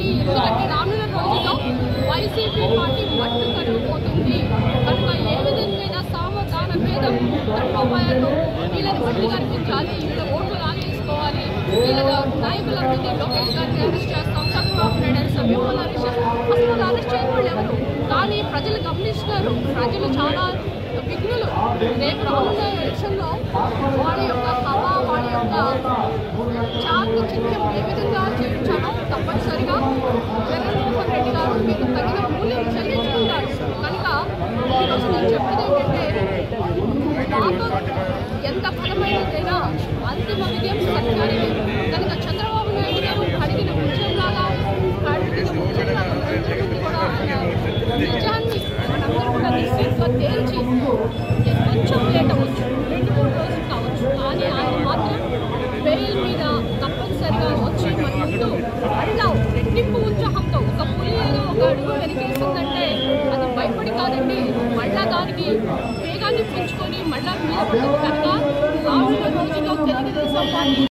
కానీ ఎందుకంటే రానున్న రోజుల్లో వైసీపీ పార్టీ మట్టు కట్టుకుపోతుంది కనుక ఏ విధంగా సావధాన భేదం ధర్మోపాయాలు వీళ్ళని మట్టి కనిపించాలి వీళ్ళ ఓట్లు లాగేసుకోవాలి వీళ్ళ నాయకులందరినీ లోకేష్ గారిని అరెస్ట్ చేస్తాం చంద్రబాబు నాయుడు అరెస్ట్ చేస్తాం మిమ్మల్ని అరెస్ట్ చేస్తాం అసలు వాళ్ళు అరెస్ట్ చేయని వాళ్ళు ఎవరు కానీ ప్రజలు గమనిస్తున్నారు ప్రజలు చాలా విఘ్నులు రేపు రానున్న ఎలక్షన్లో వాళ్ళ యొక్క హవా వాళ్ళ యొక్క చాకు చిత్యం ఏ విధంగా చేయించాలో తప్పనిసరిగా జగన్మోహన్ రెడ్డి గారు మీకు తగిన మూల్యం చెల్లించుకుంటారు కనుక ఈరోజు నేను చెప్పేది ఏంటంటే మాతో ఎంత బలమైనదైనా అంతిమ విజయం సత్యానికి కనుక చంద్రబాబు నాయుడు గారు అడిగిన ముత్యంలాగా అడిగిన ముత్యంలాగా ప్రజలకి కూడా ఆయన నిజాన్ని మనందరూ కూడా నిశ్చితంగా తేల్చి కొంచెం లేట్ అవ్వచ్చు రెండు మూడు రోజులు కావచ్చు కానీ ఆయన మాత్రం బెయిల్ మీద తప్పనిసరిగా వచ్చి మన ముందు మళ్ళా రెట్టింపు ఉత్సాహంతో ఒక పులి ఏదో ఒక అడుగు వెనకేసిందంటే అది భయపడి కాదండి మళ్ళా దానికి వేగాన్ని పుంజుకొని మళ్ళా మీద పడుతుంది కనుక రానున్న రోజుల్లో తెలుగుదేశం పార్టీ